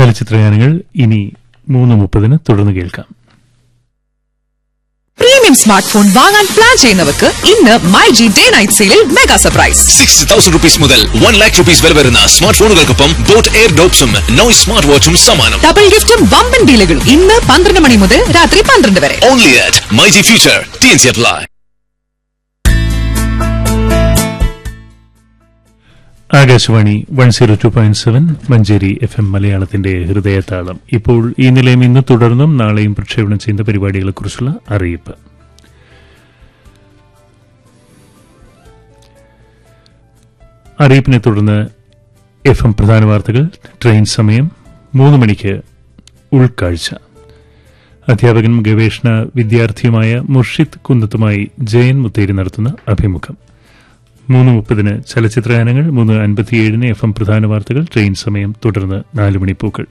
ചലച്ചിത്രഗാനങ്ങൾ ഇനി മൂന്ന് മുപ്പതിന് തുടർന്ന് കേൾക്കാം പ്രീമിയം സ്മാർട്ട് ഫോൺ വാങ്ങാൻ പ്ലാൻ ചെയ്യുന്നവർക്ക് ഇന്ന് മൈ ജി ഡേ നൈറ്റ് സെയിലിൽ mega surprise six thousand rupees മുതൽ വൺ ലാക്ക് റുപ്പീസ് വില വരുന്ന സ്മാർട്ട് ഫോണുകൾക്കൊപ്പം ബോട്ട് എയർ ഡോപ്സും നോയ്സ് സ്മാർട്ട് വാച്ചും സമ്മാനം ഡബിൾ ഗിഫ്റ്റും വമ്പൻ ഡീലുകളും ഇന്ന് പന്ത്രണ്ട് മണി മുതൽ രാത്രി പന്ത്രണ്ട് വരെ only at my G future T N C apply Akashvani one zero two point seven Manjeri F M മലയാളത്തിന്റെ ഹൃദയതാളം ഇപ്പോൾ ഈ നിലയം ഇന്ന് തുടർന്നും നാളെയും പ്രക്ഷേപണം ചെയ്യുന്ന പരിപാടികളെക്കുറിച്ചുള്ള അറിയിപ്പ് അറിയിപ്പിനെ തുടർന്ന് എഫ് എം പ്രധാന വാർത്തകൾ ട്രെയിൻ സമയം മൂന്ന് മണിക്ക് ഉൾക്കാഴ്ച അധ്യാപകനും ഗവേഷണ വിദ്യാർത്ഥിയുമായ മുർഷിദ് കുന്നത്തുമായി ജയൻ മുത്തേരി നടത്തുന്ന അഭിമുഖം മൂന്ന് മുപ്പതിന് ചലച്ചിത്രഗാനങ്ങൾ മൂന്ന് അൻപത്തിയേഴിന് എഫ് എം പ്രധാന വാർത്തകൾ ട്രെയിൻ സമയം തുടർന്ന് നാല് മണിപ്പൂക്കൾ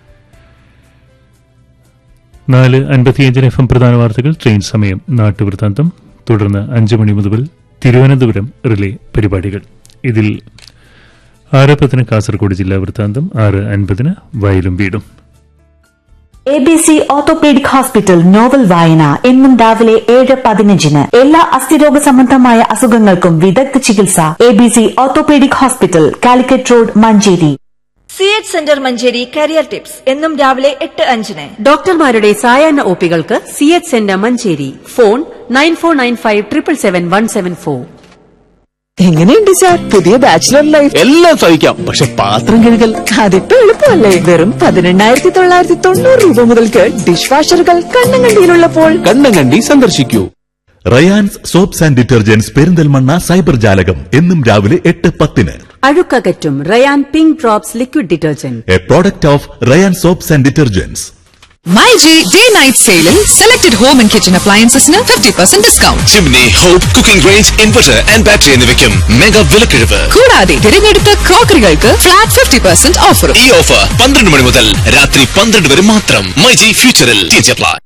നാല് അൻപത്തിയഞ്ചിന് എഫ് എം പ്രധാന വാർത്തകൾ ട്രെയിൻ സമയം നാട്ടുവൃത്താന്തം തുടർന്ന് അഞ്ച് മണി മുതൽ തിരുവനന്തപുരം റിലേ പരിപാടികൾ ഇതിൽ ആറ് പത്തിന് കാസർഗോഡ് ജില്ലാ വൃത്താന്തം ആറ് അൻപതിന് വയലും വീടും A B C orthopaedic hospital novel വായന എന്നും രാവിലെ ഏഴ് പതിനഞ്ചിന് എല്ലാ അസ്ഥിരോഗ സംബന്ധമായ അസുഖങ്ങൾക്കും വിദഗ്ധ ചികിത്സ A B C orthopaedic hospital Calicut road Manjeri C H centre Manjeri career tips എന്നും രാവിലെ എട്ട് അഞ്ചിന് ഡോക്ടർമാരുടെ സായാഹ്ന ഒപികൾക്ക് C H centre Manjeri phone nine four nine five triple seven one seven four എങ്ങനെയുണ്ട് സാർ പുതിയ ബാച്ചിലർ ലൈഫ് എല്ലാം സഹിക്കാം പക്ഷെ പാത്രം കഴുകൽ അതിപ്പോ എളുപ്പമല്ലേ വെറും പതിനെണ്ണായിരത്തി തൊള്ളായിരത്തി തൊണ്ണൂറ് രൂപ മുതൽക്ക് ഡിഷ് വാഷറുകൾ കണ്ണങ്കണ്ടിയിലുള്ളപ്പോൾ കണ്ണം കണ്ടി സന്ദർശിക്കൂ Rayans soaps and detergents Perinthalmanna cyber ജാലകം എന്നും രാവിലെ എട്ട് പത്തിന് അഴുക്കകറ്റും Rayan pink drops liquid detergent a product of Rayan soaps and detergents my G day night സെയിലിൽ സെലക്ടഡ് ഹോം ആൻഡ് കിച്ചൺ അപ്ലയൻസസിന് fifty percent discount chimney hob cooking range inverter and battery എന്നിവയ്ക്കും mega വിലക്കിഴിവ് കൂടാതെ തിരഞ്ഞെടുത്ത ക്രോക്കറികൾക്ക് ഫ്ലാറ്റ് ഫിഫ്റ്റി പെർസെന്റ് ഓഫറും ഈ offer പന്ത്രണ്ട് മണി മുതൽ രാത്രി പന്ത്രണ്ട് വരെ മാത്രം മൈ ജി ഫ്യൂച്ചറിൽ ടി എൻ സി അപ്ലൈ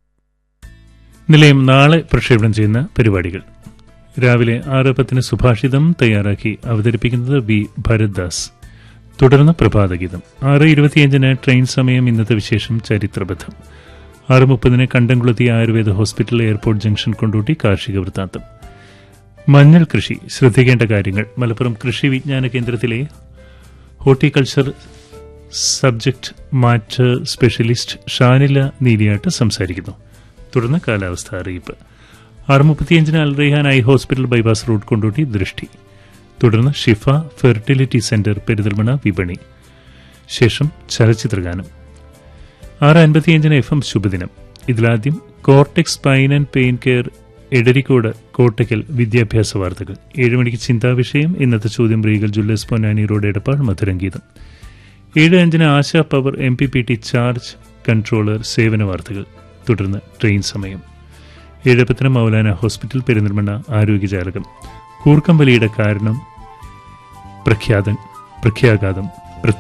നിലയം നാളെ പ്രക്ഷേപണം ചെയ്യുന്ന പരിപാടികൾ രാവിലെ ആറ് പത്തിന് സുഭാഷിതം തയ്യാറാക്കി അവതരിപ്പിക്കുന്നത് വി ഭരത്ദാസ് തുടർന്ന് പ്രഭാതഗീതം ആറ് ഇരുപത്തിയഞ്ചിന് ട്രെയിൻ സമയം ഇന്നത്തെ വിശേഷം ചരിത്രബദ്ധം ആറ് മുപ്പതിന് Kandamkulathi Ayurveda hospital airport junction Kondotty കാർഷിക വൃത്താന്തം മഞ്ഞൾ കൃഷി ശ്രദ്ധിക്കേണ്ട കാര്യങ്ങൾ മലപ്പുറം കൃഷി വിജ്ഞാന കേന്ദ്രത്തിലെ horticulture subject matter specialist Shanila Neeliyat സംസാരിക്കുന്നു തുടർന്ന് കാലാവസ്ഥ അറിയിപ്പ് ആറ് മുപ്പത്തിയഞ്ചിന് Al Raihan eye hospital bypass road Kondotty ദൃഷ്ടി തുടർന്ന് ഷിഫ ഫെർട്ടിലിറ്റി സെന്റർ പെരിന്തൽമണ്ണ വിപണി ശേഷം ചലച്ചിത്രഗാനം ആറ് അൻപത്തിയഞ്ചിന് എഫ് എം ശുഭദിനം ഇതിലാദ്യം Cortex spine and pain care Edarikode Kottakkal വിദ്യാഭ്യാസ വാർത്തകൾ ഏഴ് മണിക്ക് ചിന്താവിഷയം ഇന്നത്തെ ചോദ്യം റീഗൽ ജുല്ലസ് പൊന്നാനി റോഡ് എടപ്പാൾ മധുരംഗീതം ഏഴ് അഞ്ചിന് Asha power M P P T charge controller സേവന വാർത്തകൾ തുടർന്ന് ട്രെയിൻ സമയം ഏഴ് പത്തിന് മൗലാന ഹോസ്പിറ്റൽ പെരിന്തൽമണ്ണ ആരോഗ്യജാലകം കൂർക്കം വലിയുടെ കാരണം പ്രഖ്യാതൻ പ്രഖ്യാഘാതം